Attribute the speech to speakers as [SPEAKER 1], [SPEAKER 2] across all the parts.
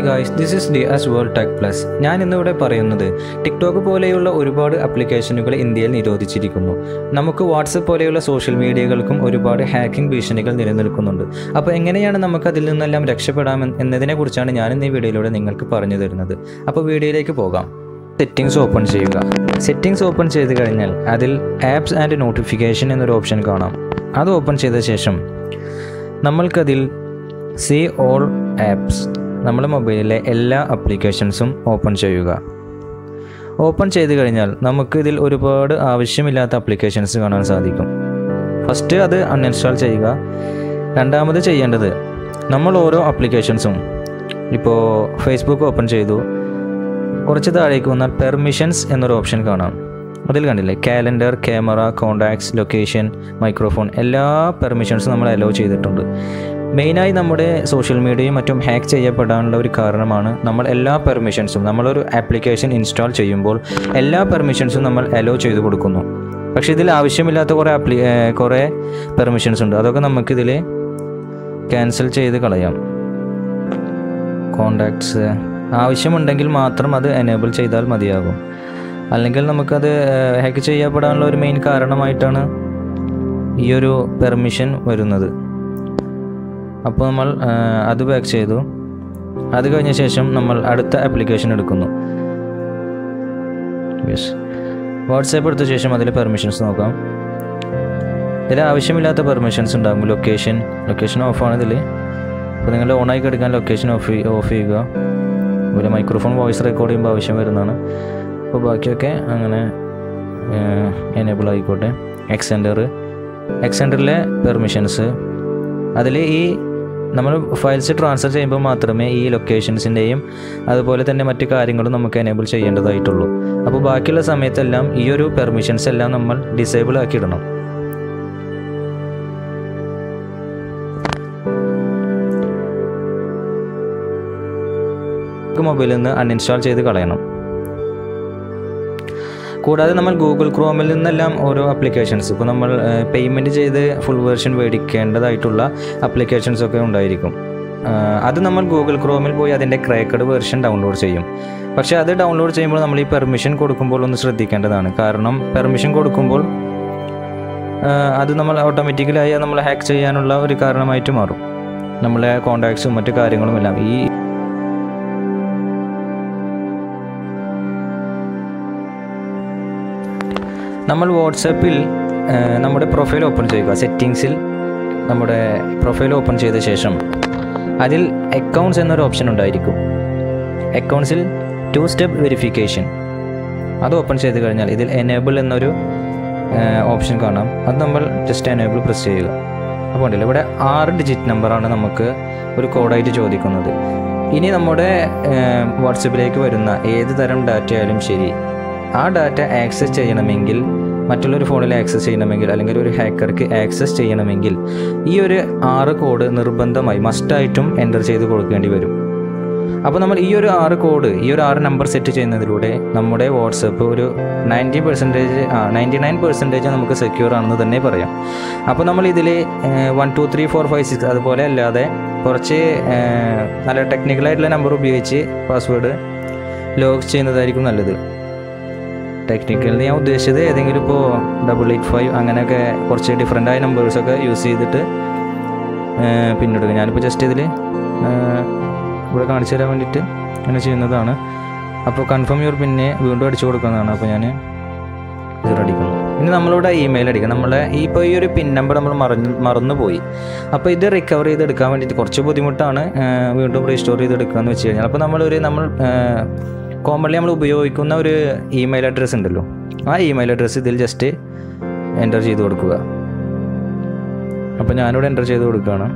[SPEAKER 1] guys this is D S world tech plus ഞാൻ ഇന്നിവിടെ പറയുന്നത് ടിക്ടോക്ക് പോലെയുള്ള ഒരുപാട് ആപ്ലിക്കേഷനുകൾ ഇന്ത്യയിൽ നിരോധിച്ചിരിക്കുന്നു നമുക്ക് വാട്സപ്പ് പോലെയുള്ള സോഷ്യൽ മീഡിയകൾക്കും ഒരുപാട് ഹാക്കിംഗ് ഭീഷണികൾ നിലനിൽക്കുന്നുണ്ട് അപ്പോൾ എങ്ങനെയാണ് നമുക്ക് അതിൽ നിന്നെല്ലാം രക്ഷപ്പെടാം എന്നതിനെക്കുറിച്ചാണ് ഞാൻ ഇന്ന് ഈ വീഡിയോയിലൂടെ നിങ്ങൾക്ക് പറഞ്ഞു തരുന്നത് അപ്പോൾ വീഡിയോയിലേക്ക് പോകാം സെറ്റിംഗ്സ് ഓപ്പൺ ചെയ്യുക സെറ്റിംഗ്സ് ഓപ്പൺ ചെയ്ത് കഴിഞ്ഞാൽ അതിൽ ആപ്സ് ആൻഡ് നോട്ടിഫിക്കേഷൻ എന്നൊരു ഓപ്ഷൻ കാണാം അത് ഓപ്പൺ ചെയ്ത ശേഷം നമ്മൾക്കതിൽ സി ഓൾ ആപ്സ് നമ്മുടെ മൊബൈലിലെ എല്ലാ ആപ്ലിക്കേഷൻസും ഓപ്പൺ ചെയ്യുക ഓപ്പൺ ചെയ്ത് കഴിഞ്ഞാൽ നമുക്ക് ഇതിൽ ഒരുപാട് ആവശ്യമില്ലാത്ത ആപ്ലിക്കേഷൻസ് കാണാൻ സാധിക്കും ഫസ്റ്റ് അത് അൺഇൻസ്റ്റാൾ ചെയ്യുക രണ്ടാമത് ചെയ്യേണ്ടത് നമ്മൾ ഓരോ ആപ്ലിക്കേഷൻസും ഇപ്പോൾ ഫേസ്ബുക്ക് ഓപ്പൺ ചെയ്തു കുറച്ച് താഴേക്ക് വന്നാൽ പെർമിഷൻസ് എന്നൊരു ഓപ്ഷൻ കാണാം അതിൽ കണ്ടില്ലേ calendar camera contacts location microphone എല്ലാ പെർമിഷൻസും നമ്മൾ അലോ ചെയ്തിട്ടുണ്ട് മെയിനായി നമ്മുടെ സോഷ്യൽ മീഡിയയും മറ്റും ഹാക്ക് ചെയ്യപ്പെടാനുള്ള ഒരു കാരണമാണ് നമ്മൾ എല്ലാ പെർമിഷൻസും നമ്മളൊരു ആപ്ലിക്കേഷൻ ഇൻസ്റ്റാൾ ചെയ്യുമ്പോൾ എല്ലാ പെർമിഷൻസും നമ്മൾ അലോ ചെയ്ത് കൊടുക്കുന്നു പക്ഷേ ഇതിൽ ആവശ്യമില്ലാത്ത കുറേ ആപ്ലി ഏർ കുറേ പെർമിഷൻസ് ഉണ്ട് അതൊക്കെ നമുക്കിതിൽ ക്യാൻസൽ ചെയ്ത് കളയാം കോണ്ടാക്ട്സ് ആവശ്യമുണ്ടെങ്കിൽ മാത്രം അത് എനേബിൾ ചെയ്താൽ മതിയാകും അല്ലെങ്കിൽ നമുക്കത് ഹാക്ക് ചെയ്യപ്പെടാനുള്ള ഒരു മെയിൻ കാരണമായിട്ടാണ് ഈ ഒരു പെർമിഷൻ വരുന്നത് അപ്പോൾ നമ്മൾ ആ, അത് ബാക്ക് ചെയ്തു അത് കഴിഞ്ഞ ശേഷം നമ്മൾ അടുത്ത ആപ്ലിക്കേഷൻ എടുക്കുന്നു യെസ് വാട്സാപ്പ് എടുത്ത ശേഷം അതിൽ പെർമിഷൻസ് നോക്കാം ഇതിൽ ആവശ്യമില്ലാത്ത പെർമിഷൻസ് ഉണ്ടാകും ലൊക്കേഷൻ ലൊക്കേഷൻ ഓഫാണ് ഇതിൽ അപ്പോൾ നിങ്ങൾ ഓണായി കിടക്കാൻ ലൊക്കേഷൻ ഓഫ് ഓഫ് ചെയ്യുക അതുപോലെ മൈക്രോഫോൺ വോയിസ് റെക്കോർഡ് ചെയ്യുമ്പോൾ ആവശ്യം വരുന്നതാണ് അപ്പോൾ ബാക്കിയൊക്കെ അങ്ങനെ എനേബിൾ ആയിക്കോട്ടെ എക്സെൻഡർ എക്സെൻഡറിലെ പെർമിഷൻസ് അതിൽ ഈ നമ്മൾ ഫയൽസ് ട്രാൻസ്ഫർ ചെയ്യുമ്പോൾ മാത്രമേ ഈ ലൊക്കേഷൻസിൻ്റെയും അതുപോലെ തന്നെ മറ്റു കാര്യങ്ങളും നമുക്ക് എനേബിൾ ചെയ്യേണ്ടതായിട്ടുള്ളൂ അപ്പോൾ ബാക്കിയുള്ള സമയത്തെല്ലാം ഈ ഒരു പെർമിഷൻസ് എല്ലാം നമ്മൾ ഡിസേബിൾ ആക്കി ഇടണം മൊബൈലിൽ നിന്ന് അൺഇൻസ്റ്റാൾ ചെയ്ത് കളയണം കൂടാതെ നമ്മൾ ഗൂഗിൾ ക്രോമിൽ നിന്നെല്ലാം ഓരോ ആപ്ലിക്കേഷൻസ് ഇപ്പോൾ നമ്മൾ പേയ്മെൻറ്റ് ചെയ്ത് ഫുൾ വേർഷൻ മേടിക്കേണ്ടതായിട്ടുള്ള ആപ്ലിക്കേഷൻസ് ഒക്കെ ഉണ്ടായിരിക്കും ആ, അത് നമ്മൾ ഗൂഗിൾ ക്രോമിൽ പോയി അതിൻ്റെ ക്രാക്കഡ് വേർഷൻ ഡൗൺലോഡ് ചെയ്യും പക്ഷേ അത് ഡൗൺലോഡ് ചെയ്യുമ്പോൾ നമ്മൾ ഈ പെർമിഷൻ കൊടുക്കുമ്പോൾ ഒന്ന് ശ്രദ്ധിക്കേണ്ടതാണ് കാരണം പെർമിഷൻ കൊടുക്കുമ്പോൾ ആ, അത് നമ്മൾ ഓട്ടോമാറ്റിക്കലായി നമ്മൾ ഹാക്ക് ചെയ്യാനുള്ള ഒരു കാരണമായിട്ട് മാറും നമ്മളെ കോണ്ടാക്ട്സും മറ്റു കാര്യങ്ങളും എല്ലാം ഈ നമ്മൾ വാട്സാപ്പിൽ ഏഹ്, നമ്മുടെ പ്രൊഫൈൽ ഓപ്പൺ ചെയ്യുക സെറ്റിങ്സിൽ നമ്മുടെ പ്രൊഫൈൽ ഓപ്പൺ ചെയ്ത ശേഷം അതിൽ അക്കൗണ്ട്സ് എന്നൊരു ഓപ്ഷൻ ഉണ്ടായിരിക്കും അക്കൗണ്ട്സിൽ ടു സ്റ്റെപ്പ് വെരിഫിക്കേഷൻ അത് ഓപ്പൺ ചെയ്ത് കഴിഞ്ഞാൽ ഇതിൽ എനേബിൾ എന്നൊരു ഓപ്ഷൻ കാണാം അത് നമ്മൾ ജസ്റ്റ് എനേബിൾ പ്രസ് ചെയ്യുക അപ്പോൾ ഉണ്ടല്ലോ ഇവിടെ ആറ് ഡിജിറ്റ് നമ്പറാണ് നമുക്ക് ഒരു കോഡായിട്ട് ചോദിക്കുന്നത് ഇനി നമ്മുടെ വാട്സപ്പിലേക്ക് വരുന്ന ഏത് തരം ഡാറ്റ ആയാലും ശരി ആ ഡാറ്റ ആക്സസ് ചെയ്യണമെങ്കിൽ മറ്റുള്ളൊരു ഫോണിൽ ആക്സസ് ചെയ്യണമെങ്കിൽ അല്ലെങ്കിൽ ഒരു ഹാക്കർക്ക് ആക്സസ് ചെയ്യണമെങ്കിൽ ഈ ഒരു ആറ് കോഡ് നിർബന്ധമായി മസ്റ്റായിട്ടും എൻ്റർ ചെയ്ത് കൊടുക്കേണ്ടി വരും അപ്പോൾ നമ്മൾ ഈ ഒരു ആറ് കോഡ് ഈ ഒരു ആറ് നമ്പർ സെറ്റ് ചെയ്യുന്നതിലൂടെ നമ്മുടെ വാട്സപ്പ് ഒരു നയൻറ്റി പെർസെൻറ്റേജ് ആ നയൻറ്റി നയൻ പെർസെൻറ്റേജ് നമുക്ക് സെക്യൂർ ആണെന്ന് തന്നെ പറയാം അപ്പോൾ നമ്മൾ ഇതിൽ one two three four five six അതുപോലെ അല്ലാതെ കുറച്ച് ഏഹ്, നല്ല ടെക്നിക്കലായിട്ടുള്ള നമ്പർ ഉപയോഗിച്ച് പാസ്വേഡ് ലോഗ് ചെയ്യുന്നതായിരിക്കും നല്ലത് ടെക്നിക്കൽ ഞാൻ ഉദ്ദേശിച്ചത് ഏതെങ്കിലും ഇപ്പോൾ ഡബിൾ എയ്റ്റ് ഫൈവ് അങ്ങനെയൊക്കെ കുറച്ച് ഡിഫറെൻ്റ് ആയ നമ്പേഴ്സൊക്കെ യൂസ് ചെയ്തിട്ട് ഏഹ്, പിന്നിടുക ഞാനിപ്പോൾ ജസ്റ്റ് ഇതിൽ ഇവിടെ കാണിച്ചു തരാൻ വേണ്ടിയിട്ട് അങ്ങനെ ചെയ്യുന്നതാണ് അപ്പോൾ കൺഫേം യുവർ പിന്നെ വീണ്ടും അടിച്ചു കൊടുക്കുന്നതാണ് അപ്പോൾ ഞാൻ സീറോ അടിക്കുന്നു ഇനി നമ്മളിവിടെ ഇമെയിൽ അടിക്കണം നമ്മളെ ഈ ഇപ്പോൾ ഈ ഒരു പിൻ നമ്പർ നമ്മൾ മറന്നു മറന്നുപോയി അപ്പോൾ ഇത് റിക്കവർ ചെയ്തെടുക്കാൻ വേണ്ടിയിട്ട് കുറച്ച് ബുദ്ധിമുട്ടാണ് ഏഹ്, വീണ്ടും റീസ്റ്റോർ ചെയ്തെടുക്കുക എന്ന് വെച്ച് കഴിഞ്ഞാൽ അപ്പോൾ നമ്മളൊരു നമ്മൾ കോമൺലി നമ്മൾ ഉപയോഗിക്കുന്ന ഒരു ഇമെയിൽ അഡ്രസ്സ് ഉണ്ടല്ലോ ആ ഇമെയിൽ അഡ്രസ്സ് ഇതിൽ ജസ്റ്റ് എൻ്റർ ചെയ്ത് കൊടുക്കുക അപ്പോൾ ഞാനിവിടെ എൻ്റർ ചെയ്ത് കൊടുക്കുകയാണ്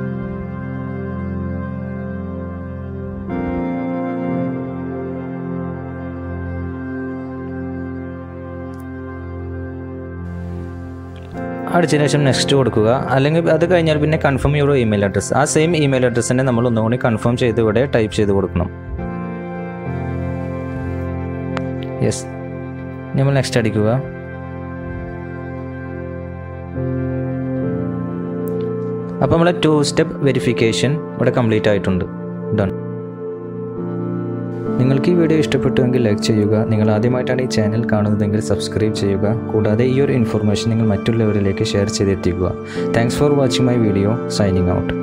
[SPEAKER 1] അടിച്ചതിന് ശേഷം നെക്സ്റ്റ് കൊടുക്കുക അല്ലെങ്കിൽ അത് കഴിഞ്ഞാൽ പിന്നെ കൺഫേം യുവർ ഇമെയിൽ അഡ്രസ്സ് ആ സെയിം ഇമെയിൽ അഡ്രസ്സ് തന്നെ നമ്മൾ ഒന്നുകൂടി കൺഫേം ചെയ്ത് ഇവിടെ ടൈപ്പ് ചെയ്ത് കൊടുക്കണം യെസ് നമ്മൾ നെക്സ്റ്റ് അടിക്കുക അപ്പോൾ നമ്മളെ ടു സ്റ്റെപ്പ് വെരിഫിക്കേഷൻ ഇവിടെ കംപ്ലീറ്റ് ആയിട്ടുണ്ട് ഡൺ നിങ്ങൾക്ക് ഈ വീഡിയോ ഇഷ്ടപ്പെട്ടുവെങ്കിൽ ലൈക്ക് ചെയ്യുക നിങ്ങൾ ആദ്യമായിട്ടാണ് ഈ ചാനൽ കാണുന്നതെങ്കിൽ സബ്സ്ക്രൈബ് ചെയ്യുക കൂടാതെ ഈ ഒരു ഇൻഫർമേഷൻ നിങ്ങൾ മറ്റുള്ളവരിലേക്ക് ഷെയർ ചെയ്തെത്തിക്കുക thanks for watching my video signing out